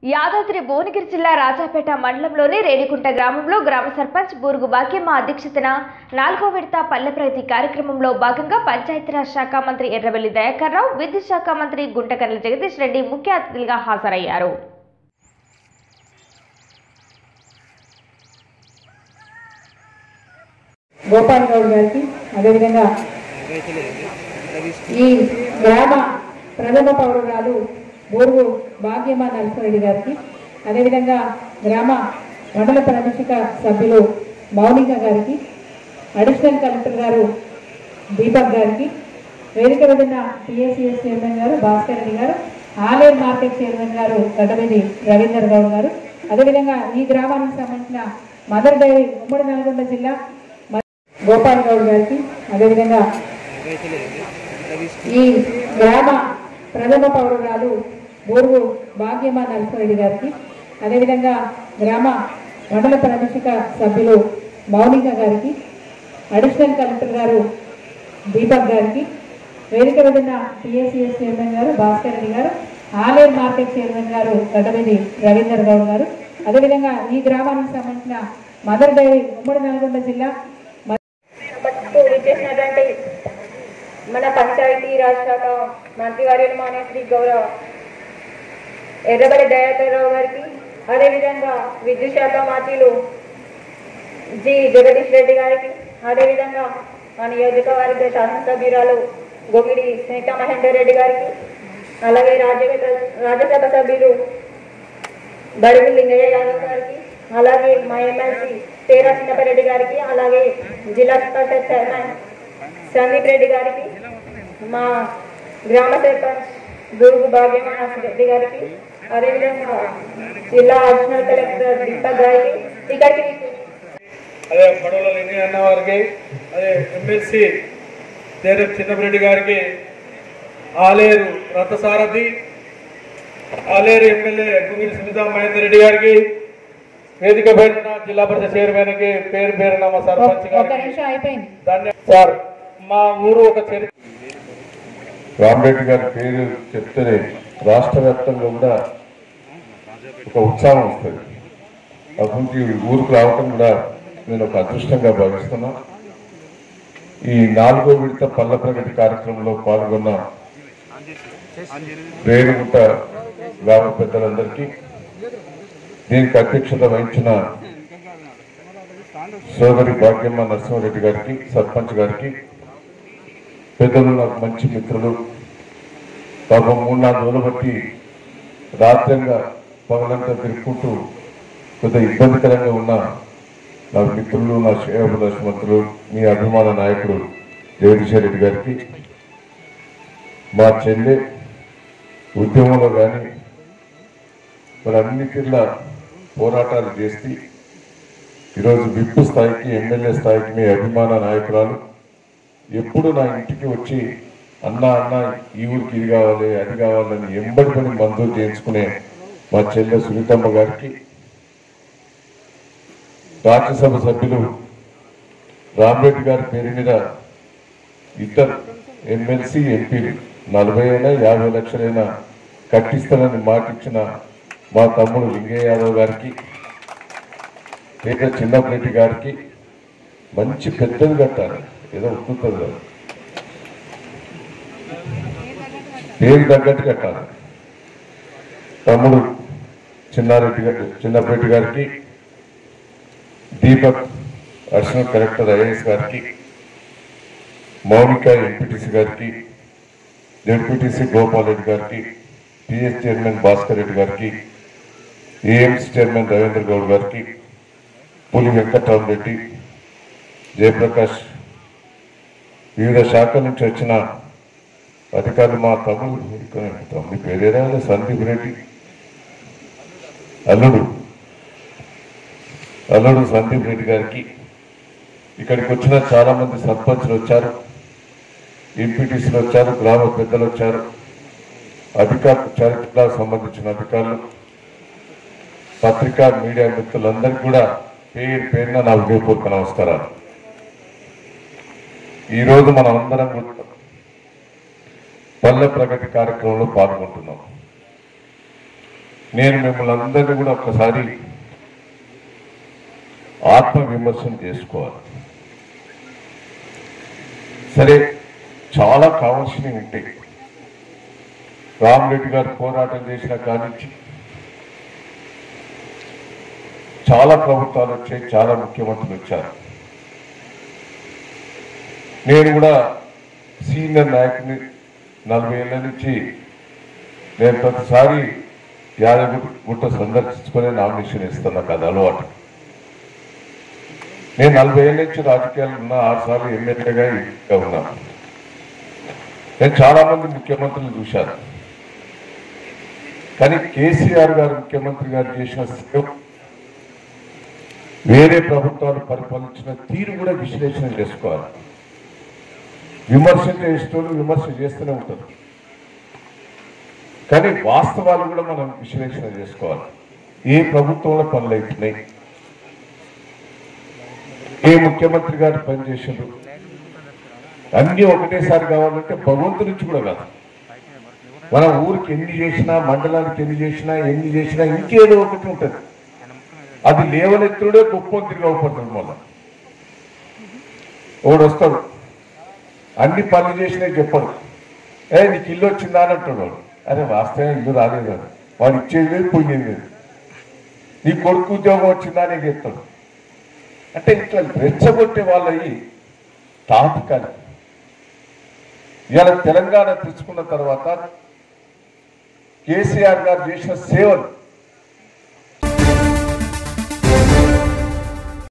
యాదాద్రి భువనగిరి జిల్లా రాజాపేట మండలంలోని రేణికుంట గ్రామంలో గ్రామ సర్పంచ్ బూరుగు భాగ్యమ్మ అధ్యక్షతన నాలుగో విడత పల్లె ప్రగతి కార్యక్రమంలో భాగంగా పంచాయతీరాజ్ శాఖ మంత్రి ఎర్రబెల్లి దయాకర్ రావు విద్యుత్ శాఖ మంత్రి గుంటకర్ల జగదీష్ రెడ్డి ముఖ్య అతిథులుగా హాజరయ్యారు గోపాల్ గౌడ్ గారికి అదేవిధంగా ఈ గ్రామ ప్రథమ పౌరురాలు బోర్గు భాగ్యమ్మ నరసింహారెడ్డి గారికి అదేవిధంగా గ్రామ మండల ప్రాదేశిక సభ్యులు మౌనిక గారికి అడిషనల్ కలెక్టర్ గారు దీపక్ గారికి వేదిక విధిన టీఎస్సీఎస్ చైర్మన్ గారు భాస్కర్ రెడ్డి గారు ఆలేర్ మార్కెట్ చైర్మన్ గారు గడ్డమిది రవీందర్ గౌడ్ గారు అదేవిధంగా ఈ గ్రామానికి సంబంధించిన మదర్ డైరీ ఉమ్మడి నల్గొండ జిల్లా గోపాల్ గౌడ్ గారికి అదేవిధంగా ఈ గ్రామ ప్రథమ పౌరురాలు బోర్గు భాగ్యమ్మ నరసింహారెడ్డి గారికి అదేవిధంగా గ్రామ మండల ప్రాదేశిక సభ్యులు మౌనిక గారికి అడిషనల్ కలెక్టర్ గారు దీపక్ గారికి వేదిక విధిన టీఎస్సీఎస్ చైర్మన్ గారు భాస్కర్ రెడ్డి గారు ఆలేర్ మార్కెట్ చైర్మన్ గారు గడ్డమిది రవీందర్ గౌడ్ గారు అదేవిధంగా ఈ గ్రామానికి సంబంధించిన మదర్ డైరీ ఉమ్మడి నల్గొండ జిల్లా సభకు విచ్చేసినటువంటి మన పంచాయతీ రాజ్ శాఖ మంత్రివర్యులు మాన్య శ్రీ గౌరవ ఎర్రబెల్లి దయాకర్రావు గారికి అదేవిధంగా విద్యుత్ శాఖ మంత్రులు జి జగదీష్ రెడ్డి గారికి అదేవిధంగా మా నియోజకవర్గ శాసనసభ్యురాలు గొంగిడి సునీత మహేందర్ రెడ్డి గారికి అలాగే రాజ్య రాజ్యసభ సభ్యులు బడుగు లింగయ్య యాదవ్ గారికి అలాగే మా ఎమ్మెల్సీ తేరా చిన్నపరెడ్డి గారికి అలాగే జిల్లా పరిషత్ చైర్మన్ సందీప్ రెడ్డి గారికి మా గ్రామ సర్పంచ్ గురుగు భాగ్యమ రెడ్డి గారికి అదేవిధంగా జిల్లా అడిషనల్ కలెక్టర్ దీపక్ గారికి ఇక్కడికి అదే పడవల లింగయ్య అన్న వారికి అదే ఎమ్మెల్సీ తేరం చిన్నపరెడ్డి గారికి ఆలేరు రథసారథి ఆలేరు ఎమ్మెల్యే గుంగిరి సునీత మహేందర్ రెడ్డి గారికి వేదిక పేరున జిల్లా పరిషత్ చైర్మన్కి పేరు పేరున మా సర్పంచ్ ఒక గారికి నిమిషం అయిపోయింది ధన్యవాదాలు సార్ మా ఊరు ఒక చరిత్ర రామరెడ్డి గారి పేరు చెప్తేనే రాష్ట్ర వ్యాప్తంగా కూడా ఒక ఉత్సాహం వస్తుంది అభివృద్ధి ఊరికి రావటం కూడా నేను ఒక అదృష్టంగా భావిస్తున్నా ఈ నాలుగో విడత పల్ల ప్రగతి కార్యక్రమంలో పాల్గొన్న రేణుగుంట గ్రామ పెద్దలందరికీ దీనికి అధ్యక్షత వహించిన సోదరి భాగ్యమ్మ నరసింహారెడ్డి గారికి సర్పంచ్ గారికి పెద్దలు నాకు మంచి మిత్రులు పాపం మూడు నాలుగు రోజులు బట్టి రాత్రంగా పగలంతా తిరుక్కుంటూ కొంత ఇబ్బందికరంగా ఉన్న నా మిత్రులు నా శ్రేయభిలాషమంతులు మీ అభిమాన నాయకుడు జగదీశ్వర్ రెడ్డి గారికి మా చెల్లె ఉద్యమంలో కానీ మరి అన్ని తీర్ల పోరాటాలు చేసి ఈరోజు విప్పు స్థాయికి ఎమ్మెల్యే స్థాయికి మీ అభిమాన నాయకురాలు ఎప్పుడు నా ఇంటికి వచ్చి అన్న అన్న ఈ ఊరికి ఇది కావాలి అది కావాలని ఎంబడి పని మంజూరు చేయించుకునే మా చెల్లె సునీతమ్మ గారికి రాజ్యసభ సభ్యులు రామరెడ్డి గారి పేరు మీద ఇద్దరు ఎమ్మెల్సీ ఎంపీలు నలభై అయినా యాభై లక్షలైనా కట్టిస్తానని మాటిచ్చిన మా తమ్ముడు లింగయ్య యాదవ్ గారికి పేద చిన్నప్పరెడ్డి గారికి మంచి పెద్దది కట్టాలి ఏదో ఉత్తుతుంది కాదు పేరు తగ్గట్టు కట్టాలి తమ్ముడు చిన్నారెడ్డి గారి చిన్నప్పరెడ్డి గారికి దీపక్ అడిషనల్ కలెక్టర్ ఐఏఎస్ గారికి మౌనిక ఎంపీటీసీ గారికి జడ్పీటీసీ గోపాల్ రెడ్డి గారికి పిఎస్ చైర్మన్ భాస్కర్ రెడ్డి గారికి ఏఎంసీ చైర్మన్ రవీంద్ర గౌడ్ గారికి పులి వెంకట్రామరెడ్డి జయప్రకాష్ వివిధ శాఖల నుంచి వచ్చిన అధికారులు మా తమ్ముడు ఇక్కడ తమ్ముడి పేరేనా సందీప్ రెడ్డి అల్లుడు అల్లుడు సందీప్ రెడ్డి గారికి ఇక్కడికి వచ్చిన చాలా మంది సర్పంచ్లు వచ్చారు ఎంపీటీసీలు వచ్చారు గ్రామ పెద్దలు వచ్చారు అధికారులు చారిత్రకు సంబంధించిన అధికారులు పత్రికా మీడియా మిత్రులందరికీ కూడా పేరు పేరున నా హృదయపూర్వక నమస్కారాలు ఈరోజు మనం అందరం కూడా పల్లె ప్రగతి కార్యక్రమంలో పాల్గొంటున్నాం నేను మిమ్మల్ని అందరినీ కూడా ఒక్కసారి ఆత్మ విమర్శన చేసుకోవాలి సరే చాలా కావాల్సినవి ఉంటాయి రామరెడ్డి గారు పోరాటం చేసిన కానించి చాలా ప్రభుత్వాలు వచ్చాయి చాలా ముఖ్యమంత్రులు వచ్చారు నేను కూడా సీనియర్ నాయకుని నలభై ఏళ్ళ నుంచి నేను ప్రతిసారి యాదగిరి గుట్ట సందర్శించుకునే నామినేషన్ ఇస్తాను నాకు అది అలవాటు నేను నలభై ఏళ్ళ నుంచి రాజకీయాలు ఉన్నా ఆరు సార్లు ఎమ్మెల్యేగా ఇంకా ఉన్నాను నేను చాలా మంది ముఖ్యమంత్రులు చూశాను కానీ కేసీఆర్ గారు ముఖ్యమంత్రి గారు చేసిన సేవ వేరే ప్రభుత్వాలు పరిపాలించిన తీరు కూడా విశ్లేషణ చేసుకోవాలి విమర్శ చేసేటోళ్ళు విమర్శ చేస్తూనే ఉంటారు కానీ వాస్తవాలు కూడా మనం విశ్లేషణ చేసుకోవాలి ఏ ప్రభుత్వంలో పనులు అవుతున్నాయి ఏ ముఖ్యమంత్రి గారు పనిచేసారు అన్ని ఒకటేసారి కావాలంటే భగవంతు నుంచి కూడా కాదు మన ఊరికి ఎన్ని చేసినా మండలానికి ఎన్ని చేసినా ఎన్ని చేసినా ఇంకేదో ఒకటి ఉంటుంది అది లేవనెత్తుడే గొప్ప తిరిగి అవపడుతుంది మళ్ళా ఒకడు వస్తాడు అన్ని పనులు చేసినా చెప్పడు ఏ నీకు ఇల్లు వచ్చిందా అని అంటాడు వాడు అరే వాస్తవం ఇల్లు రాలేదు అని వాడు ఇచ్చేది లేదు పోయేది లేదు నీ కొడుకు ఉద్యోగం వచ్చిందా అని చెప్తాడు అంటే ఇట్లా రెచ్చగొట్టే వాళ్ళయి తాత్కాలి ఇవాళ తెలంగాణ తెచ్చుకున్న తర్వాత కేసీఆర్ గారు చేసిన సేవలు